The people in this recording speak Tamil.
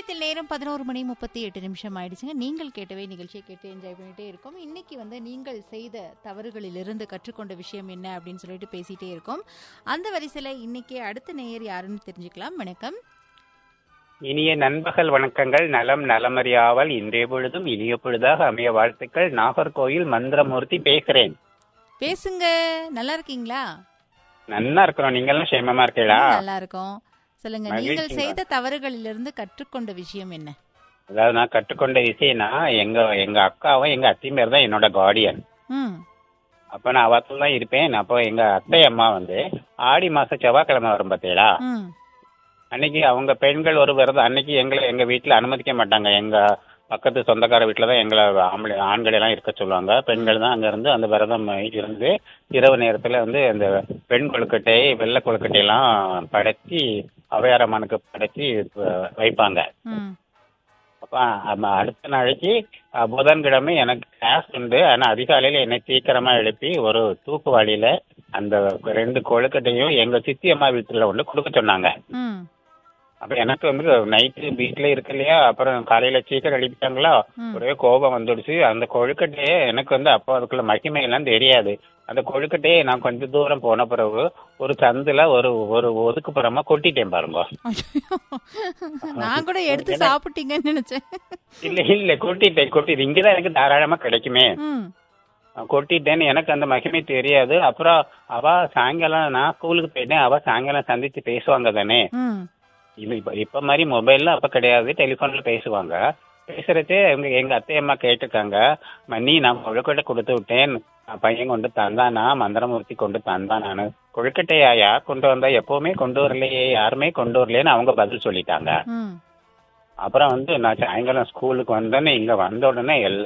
நிலையத்தில் நேரம் பதினோரு மணி முப்பத்தி எட்டு நிமிஷம் ஆயிடுச்சுங்க நீங்கள் கேட்டவே நிகழ்ச்சியை கேட்டு என்ஜாய் பண்ணிட்டே இருக்கோம் இன்னைக்கு வந்து நீங்கள் செய்த தவறுகளிலிருந்து கற்றுக்கொண்ட விஷயம் என்ன அப்படின்னு சொல்லிட்டு பேசிட்டே இருக்கோம் அந்த வரிசையில இன்னைக்கு அடுத்த நேயர் யாருன்னு தெரிஞ்சுக்கலாம் வணக்கம் இனிய நண்பகல் வணக்கங்கள் நலம் நலமறியாவல் இன்றைய பொழுதும் இனிய பொழுதாக அமைய வாழ்த்துக்கள் நாகர்கோயில் மந்திரமூர்த்தி பேசுறேன் பேசுங்க நல்லா இருக்கீங்களா நன்னா இருக்கிறோம் நீங்க எல்லாம் சேமமா இருக்கீங்களா நல்லா இருக்கோம் சொல்லுங்க மகிழ்ச்சி நீங்கள் மேம். செய்த தவறுகளிலிருந்து கற்றுக்கொண்ட விஷயம் என்ன அதாவது நான் கற்றுக்கொண்ட விஷயம்னா எங்க எங்க அக்காவும் எங்க அத்தை பேர் தான் என்னோட கார்டியன் ம் அப்ப நான் அவத்துல தான் இருப்பேன் அப்போ எங்க அத்தை அம்மா வந்து ஆடி மாசம் செவ்வாய்க்கிழமை வரும் பார்த்தீங்களா ம் அன்னைக்கு அவங்க பெண்கள் ஒரு விரதம் அன்னைக்கு எங்களை எங்க வீட்டுல அனுமதிக்க மாட்டாங்க எங்க பக்கத்து சொந்தக்கார வீட்டில் தான் எங்களை ஆம்பளை ஆண்கள் எல்லாம் இருக்க சொல்லுவாங்க பெண்கள் தான் அங்க இருந்து அந்த விரதம் இருந்து இரவு நேரத்துல வந்து அந்த பெண் கொழுக்கட்டை வெள்ளை கொழுக்கட்டையெல்லாம் படைச்சி அவையாரம்மனுக்கு படைச்சி அஹ், வைப்பாங்க ம் அப்ப அம்ம அடுத்த நாளைக்கு அஹ், புதன்கிழமை எனக்கு கிளாஸ் உண்டு ஆனா அதிகாலையில என்னை சீக்கிரமா எழுப்பி ஒரு தூக்குவாளியில அந்த ரெண்டு கொழுக்கட்டையும் எங்க சித்தி அம்மா வீட்டுல ஒன்று கொடுக்க சொன்னாங்க ம் அப்ப எனக்கு வந்து நைட்டு வீட்டுல இருக்கு இல்லையா அப்புறம் காலையில சீக்கிரம் எழுப்பிட்டாங்களா ம். ஒரே கோபம் வந்துடுச்சு அந்த கொழுக்கட்டையே எனக்கு வந்து அப்போ அதுக்குள்ள மகிமை எல்லாம் தெரியாது அந்த கொழுக்கட்டையே நான் கொஞ்சம் தூரம் போன பிறகு ஒரு சந்துல ஒரு ஒரு ஒதுக்குப்புறமா கொட்டிட்டேன் பாருங்க ஐயோ. நான் கூட எடுத்து சாப்பிட்டீங்கன்னு நினைச்சேன் இல்ல இல்ல கொட்டிட்டேன் கொட்டிட்டு இங்கதான் எனக்கு தாராளமா கிடைக்குமே ம் கொட்டிட்டேன்னு எனக்கு அந்த மகிமை தெரியாது அப்புறம் அவ சாயங்காலம் நான் ஸ்கூலுக்கு போயிட்டேன் அவ சாயங்காலம் சந்திச்சு பேசுவாங்க தானே ம் இது இப்ப இப்ப மாதிரி மொபைல்ல அப்ப கிடையாது டெலிஃபோன்ல பேசுவாங்க பேசுறதே எங்க எங்க அத்தை அம்மா கேட்டிருக்காங்க மன்னி நான் கொழுக்கட்டை கொடுத்து விட்டேன் நான் பையன் கொண்டு தந்தானா மந்திரமூர்த்தி கொண்டு தந்தானான்னு கொழுக்கட்டையா யார் கொண்டு வந்தா எப்பவுமே கொண்டு வரலையே யாருமே கொண்டு வரலையேன்னு அவங்க பதில் சொல்லிட்டாங்க ம் அப்புறம் வந்து நான் சாயங்காலம் ஸ்கூலுக்கு வந்தோன்னே இங்க வந்த உடனே எல்லா